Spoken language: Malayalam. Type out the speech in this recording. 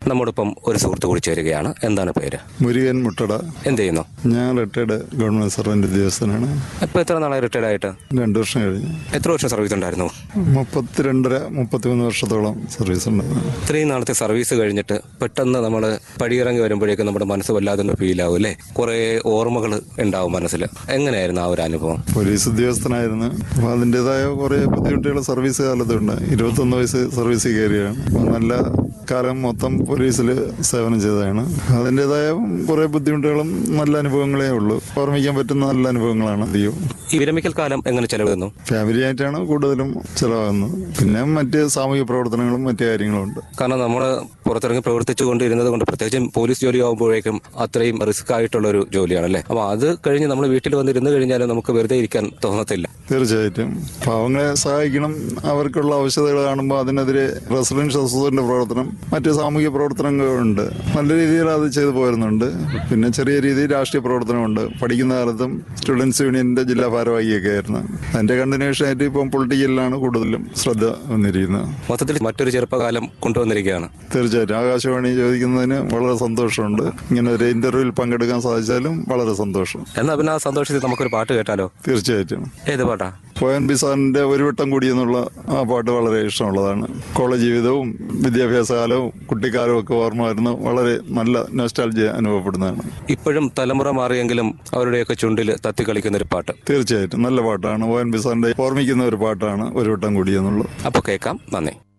നമ്മോടൊപ്പം ഒരു സുഹൃത്ത് കൂടി ചേരുകയാണ് എന്താണ് പേര് മുരുകൻ മുട്ടട എന്ത് ചെയ്യുന്നു ഞാൻ റിട്ടയർഡ് ഗവൺമെന്റ് സർവന്റ് ഉദ്യോഗസ്ഥനാണ് ഇപ്പൊ എത്ര നാളായി റിട്ടയർഡ് ആയിട്ട് രണ്ടു വർഷം കഴിഞ്ഞു എത്ര വർഷം സർവീസ് ഉണ്ടായിരുന്നു മുപ്പത്തിരണ്ടര മുപ്പത്തിമൂന്ന് വർഷത്തോളം സർവീസ് ഉണ്ട് ഇത്രയും നാളത്തെ സർവീസ് കഴിഞ്ഞിട്ട് പെട്ടെന്ന് നമ്മൾ പടിയിറങ്ങി വരുമ്പോഴേക്കും നമ്മുടെ മനസ്സ് വല്ലാതെ ഫീൽ ആവും അല്ലേ കുറെ ഓർമ്മകൾ ഉണ്ടാവും മനസ്സിൽ എങ്ങനെയായിരുന്നു ആ ഒരു അനുഭവം പോലീസ് ഉദ്യോഗസ്ഥനായിരുന്നു അപ്പോൾ അതിൻ്റെതായ കുറേ ബുദ്ധിമുട്ടുകൾ സർവീസ് കാലത്തുണ്ട് ഇരുപത്തൊന്ന് വയസ്സ് സർവീസിൽ കയറിയാണ് അപ്പോൾ നല്ല കാലം മൊത്തം പോലീസിൽ സേവനം ചെയ്തതാണ് അതിൻ്റെതായ കുറേ ബുദ്ധിമുട്ടുകളും നല്ല അനുഭവങ്ങളേ ഉള്ളൂ ഓർമ്മിക്കാൻ പറ്റുന്ന നല്ല അനുഭവങ്ങളാണ് അധികവും ഈ വിരമിക്കൽ കാലം എങ്ങനെ ചെലവിടുന്നു ഫാമിലി ആയിട്ടാണ് കൂടുതലും ചിലവാകുന്നത് പിന്നെ മറ്റ് സാമൂഹിക പ്രവർത്തനങ്ങളും മറ്റു കാര്യങ്ങളും ഉണ്ട് കാരണം നമ്മൾ പുറത്തിറങ്ങി പ്രവർത്തിച്ചു കൊണ്ടിരുന്നത് കൊണ്ട് പ്രത്യേകിച്ചും പോലീസ് ജോലി ആകുമ്പോഴേക്കും അത്രയും റിസ്ക് ആയിട്ടുള്ള ഒരു ജോലിയാണല്ലേ അപ്പൊ അത് കഴിഞ്ഞ് നമ്മൾ വീട്ടിൽ വന്ന് ഇരുന്ന് കഴിഞ്ഞാൽ നമുക്ക് വെറുതെ ഇരിക്കാൻ തോന്നത്തില്ല തീർച്ചയായിട്ടും പാവങ്ങളെ സഹായിക്കണം അവർക്കുള്ള ആവശ്യതകൾ കാണുമ്പോൾ അതിനെതിരെ റെസിഡൻഷ്യൽ അസോസിയേഷന്റെ പ്രവർത്തനം മറ്റ് സാമൂഹിക പ്രവർത്തനങ്ങളുണ്ട് നല്ല രീതിയിൽ അത് ചെയ്തു പോരുന്നുണ്ട് പിന്നെ ചെറിയ രീതിയിൽ രാഷ്ട്രീയ പ്രവർത്തനമുണ്ട് പഠിക്കുന്ന കാലത്തും സ്റ്റുഡൻസ് യൂണിയന്റെ ജില്ലാ ഭാരവാഹിയൊക്കെ ആയിരുന്നു അതിന്റെ കണ്ടിന്യൂഷൻ ആയിട്ട് ഇപ്പം പൊളിറ്റിക്കലിലാണ് കൂടുതലും ശ്രദ്ധ വന്നിരിക്കുന്നത് മൊത്തത്തിൽ മറ്റൊരു ചെറുപ്പകാലം കൊണ്ടുവന്നിരിക്കുകയാണ് തീർച്ചയായിട്ടും ആകാശവാണി ചോദിക്കുന്നതിന് വളരെ സന്തോഷമുണ്ട് ഇങ്ങനെ ഒരു ഇന്റർവ്യൂവിൽ പങ്കെടുക്കാൻ സാധിച്ചാലും വളരെ സന്തോഷം എന്നാ പിന്നെ ആ സന്തോഷത്തിൽ നമുക്കൊരു പാട്ട് കേട്ടാലോ തീർച്ചയായിട്ടും ഏത് പാട്ടാ പോയൻ ബിസാറിന്റെ ഒരു വട്ടം കൂടി എന്നുള്ള ആ പാട്ട് വളരെ ഇഷ്ടമുള്ളതാണ് കോളേജ് ജീവിതവും വിദ്യാഭ്യാസ കാലവും കുട്ടിക്കാലവും ഒക്കെ ഓർമ്മ വരുന്ന വളരെ നല്ല നൊസ്റ്റാൾജിയ അനുഭവപ്പെടുന്നതാണ് ഇപ്പോഴും തലമുറ മാറിയെങ്കിലും അവരുടെയൊക്കെ ചുണ്ടിൽ തത്തി കളിക്കുന്ന ഒരു പാട്ട് തീർച്ചയായിട്ടും നല്ല പാട്ടാണ് പോയൻ ബിസാറിന്റെ ഓർമ്മിക്കുന്ന ഒരു പാട്ടാണ് ഒരു വട്ടം കൂടി എന്നുള്ളത് അപ്പോൾ കേൾക്കാം നന്ദി